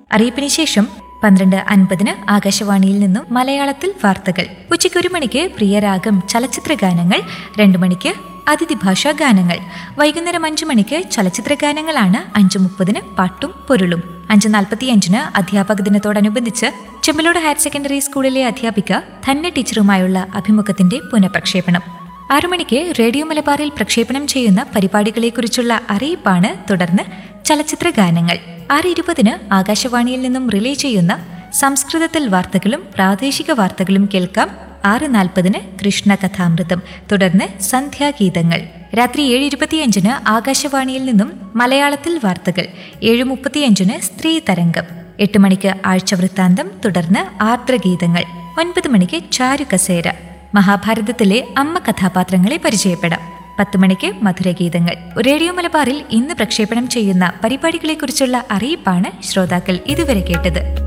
അറിയിപ്പിന് ശേഷം പന്ത്രണ്ട് അൻപതിന് ആകാശവാണിയിൽ നിന്നും മലയാളത്തിൽ വാർത്തകൾ ഉച്ചയ്ക്ക് ഒരു മണിക്ക് പ്രിയരാഗം ചലച്ചിത്ര ഗാനങ്ങൾ രണ്ടു മണിക്ക് അതിഥി ഭാഷാ ഗാനങ്ങൾ വൈകുന്നേരം അഞ്ചു മണിക്ക് ചലച്ചിത്ര ഗാനങ്ങളാണ് അഞ്ചു മുപ്പതിന് പാട്ടും പൊരുളും അഞ്ച് നാൽപ്പത്തിയഞ്ചിന് അധ്യാപക ദിനത്തോടനുബന്ധിച്ച് ചെമ്പലോട് ഹയർ സെക്കൻഡറി സ്കൂളിലെ അധ്യാപിക ധന്യ ടീച്ചറുമായുള്ള അഭിമുഖത്തിന്റെ പുനഃപ്രക്ഷേപണം ആറു മണിക്ക് റേഡിയോ മലബാറിൽ പ്രക്ഷേപണം ചെയ്യുന്ന പരിപാടികളെക്കുറിച്ചുള്ള അറിയിപ്പാണ് തുടർന്ന് ചലച്ചിത്ര ഗാനങ്ങൾ ആറ് ഇരുപതിന് ആകാശവാണിയിൽ നിന്നും റിലേ ചെയ്യുന്ന സംസ്കൃതത്തിൽ വാർത്തകളും പ്രാദേശിക വാർത്തകളും കേൾക്കാം ആറ് നാൽപ്പതിന് കൃഷ്ണ കഥാമൃതം തുടർന്ന് സന്ധ്യാഗീതങ്ങൾ രാത്രി ഏഴ് ഇരുപത്തിയഞ്ചിന് ആകാശവാണിയിൽ നിന്നും മലയാളത്തിൽ വാർത്തകൾ ഏഴ് മുപ്പത്തിയഞ്ചിന് സ്ത്രീ തരംഗം എട്ട് മണിക്ക് ആഴ്ചവൃത്താന്തം തുടർന്ന് ആർദ്രഗീതങ്ങൾ ഒൻപത് മണിക്ക് ചാരുകസേര മഹാഭാരതത്തിലെ അമ്മ കഥാപാത്രങ്ങളെ പരിചയപ്പെടാം പത്ത് മണിക്ക് മധുരഗീതങ്ങൾ റേഡിയോ മലബാറിൽ ഇന്ന് പ്രക്ഷേപണം ചെയ്യുന്ന പരിപാടികളെക്കുറിച്ചുള്ള അറിയിപ്പാണ് ശ്രോതാക്കൾ ഇതുവരെ കേട്ടത്